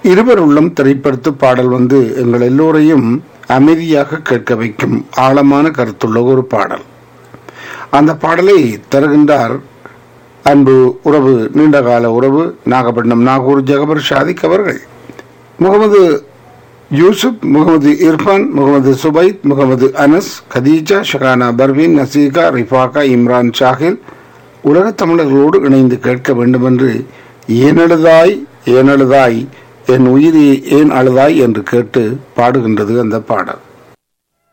இருவர் உள்ளம் திரைப்படுத்து பாடல் வந்து எங்கள் எல்லோரையும் அமைதியாக கேட்க வைக்கும் ஆழமான கருத்துள்ள ஒரு பாடல் அந்த பாடலை தருகின்றார் அன்பு உறவு நீண்டகால உறவு நாகப்பட்டினம் நாகூர் ஜகபர் ஷாதிக் அவர்கள் முகமது யூசுப் முகமது இர்ஃபான் முகமது சுபைத் முகமது அனஸ் கதீஜா ஷகானா பர்வீன் நசீகா ரிஃபாகா இம்ரான் ஷாஹில் உலகத் தமிழர்களோடு இணைந்து கேட்க வேண்டும் என்று ஏன் அழுதாய் ஏன் அழுதாய் என் உயிரி ஏன் அழுதாய் என்று கேட்டு பாடுகின்றது அந்த பாடல்